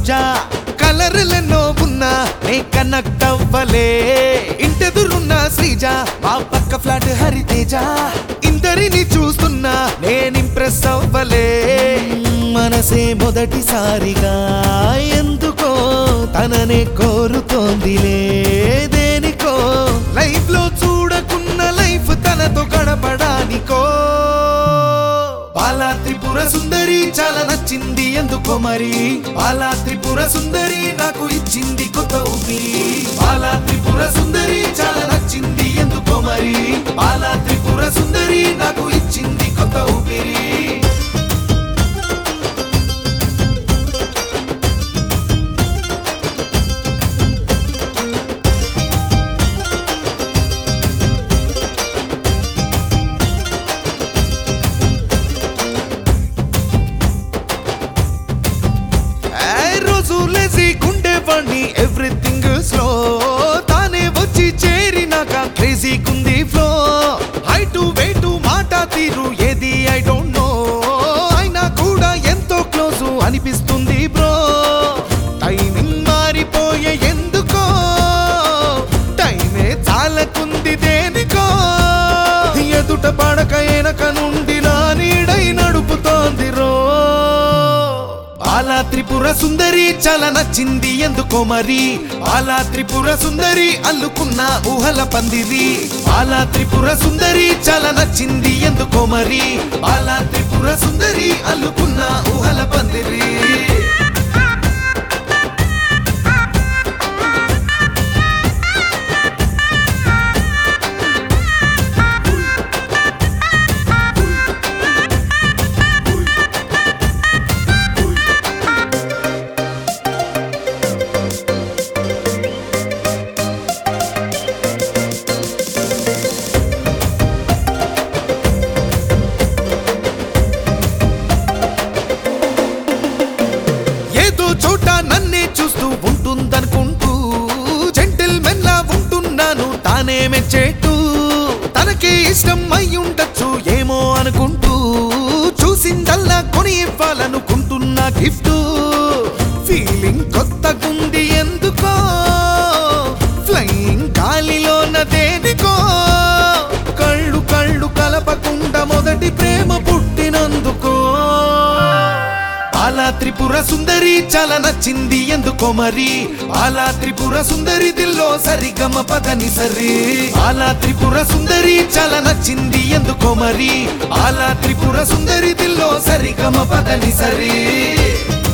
పూజ కలర్లెన్నో ఉన్నా నే కనెక్ట్ అవ్వలే ఇంటెదురున్న శ్రీజ మా పక్క ఫ్లాట్ హరితేజ ఇందరిని చూస్తున్నా నేను ఇంప్రెస్ అవ్వలే మనసే మొదటిసారిగా ఎందుకో తననే కోరుతోందిలే దేనికో లైఫ్ లో చూడకున్న లైఫ్ తనతో గడపడానికో బాలా త్రిపుర సుందరి చాలా నచ్చింది ఎందుకో మరి బాలా త్రిపుర సుందరి నాకు ఇచ్చింది కొత్త ఊపిరి బాలా త్రిపుర సుందరి చాలా నచ్చింది ఎందుకో మరి బాలా త్రిపుర సుందరి నాకు ఇచ్చింది కొత్త ఊపిరి ఏ రోజు లేసి గుండెవాణ్ణి ఎవ్రీథింగ్ స్లో తానే వచ్చి చేరినాక క్రేజీ కుంది ఫ్లో హైటు వెయిటు మాట తీరు ఏది ఐ డోంట్ నో అయినా కూడా ఎంతో క్లోజ్ అనిపిస్తుంది బ్రో టైమింగ్ మారిపోయే ఎందుకో టైమే చాలకుంది దేనికో ఎదుట పడక ఎనక నుండి నా నీడై నడుపుతోంది రో బాలా త్రిపుర సుందరి చాలా నచ్చింది ఎందుకో మరి బాలా త్రిపుర సుందరి అల్లుకున్న ఊహల పందిరి బాలా త్రిపుర సుందరి చాలా నచ్చింది ఎందుకో మరి బాలా త్రిపుర సుందరి అల్లుకున్న ఊహల పందిరి ఏదో చోట నన్నే చూస్తూ ఉంటుందనుకుంటూ జెంటిల్ మెన్లా ఉంటున్నాను తానే మెచ్చేట్టు తనకే ఇష్టం అయి ఉండొచ్చు ఏమో అనుకుంటూ చూసిందల్లా కొని ఇవ్వాలనుకుంటున్న గిఫ్ట్ ఫీలింగ్ కొత్తగుంది ఎందుకో ఫ్లయింగ్ గాలిలోన దేనికో కళ్ళు కళ్ళు కలపకుండా మొదటి ప్రేమ పుట్టినందుకో బాలా త్రిపుర సుందరి చాలా నచ్చింది ఎందుకో మరి బాలా త్రిపుర సుందరి దిల్లో సరిగమ పదని సరి బాలా త్రిపుర సుందరి చాలా నచ్చింది ఎందుకో మరి బాలా త్రిపుర సుందరి దిల్లో సరిగమ పదని సరి